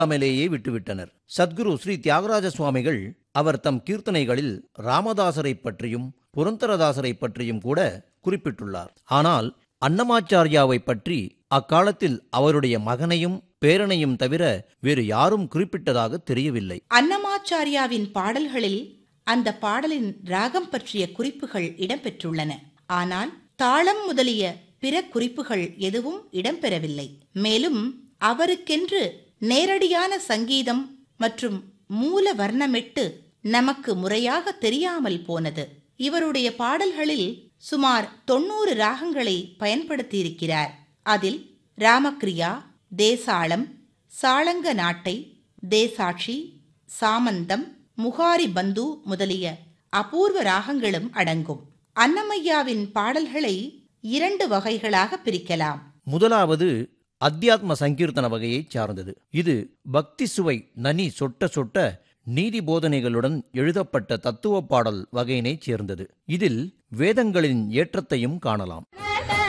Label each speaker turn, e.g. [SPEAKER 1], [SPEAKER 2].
[SPEAKER 1] அமலேயே விட்டுவிட்டனர் சத்குரு ஸ்ரீ தியாகராஜ சுவாமிகள் அவர் தம் கீர்த்தனைகளில் ராமதாசரைப் பற்றியும் புரந்தரதாசரைப் பற்றியும் கூட குறிப்பிட்டுள்ளார் ஆனால் அன்னமாச்சாரியாவைப் பற்றி அக்காலத்தில் அவருடைய மகனையும் பேரனையும் தவிர வேறு யாரும் குறிப்பிட்டதாக தெரியவில்லை
[SPEAKER 2] அன்னமாச்சாரியாவின் பாடல்களில் அந்த பாடலின் ராகம் பற்றிய குறிப்புகள் இடம்பெற்றுள்ளன ஆனால் தாளம் முதலிய பிற குறிப்புகள் எதுவும் இடம்பெறவில்லை மேலும் அவருக்கென்று நேரடியான சங்கீதம் மற்றும் மூல வர்ணமெட்டு நமக்கு முறையாக தெரியாமல் போனது இவருடைய பாடல்களில் சுமார் தொண்ணூறு ராகங்களை பயன்படுத்தியிருக்கிறார் அதில் ராமக்ரியா தேசாளம் சாளங்க நாட்டை தேசாட்சி சாமந்தம் முகாரி பந்து முதலிய அபூர்வ ராகங்களும் அடங்கும் அன்னமையாவின் பாடல்களை இரண்டு வகைகளாக பிரிக்கலாம்
[SPEAKER 1] முதலாவது அத்தியாத்ம சங்கீர்த்தன வகையைச் சார்ந்தது இது பக்தி சுவை நனி சொட்ட சொட்ட நீதி போதனைகளுடன் எழுதப்பட்ட தத்துவ பாடல் வகையினைச் சேர்ந்தது இதில் வேதங்களின் ஏற்றத்தையும் காணலாம்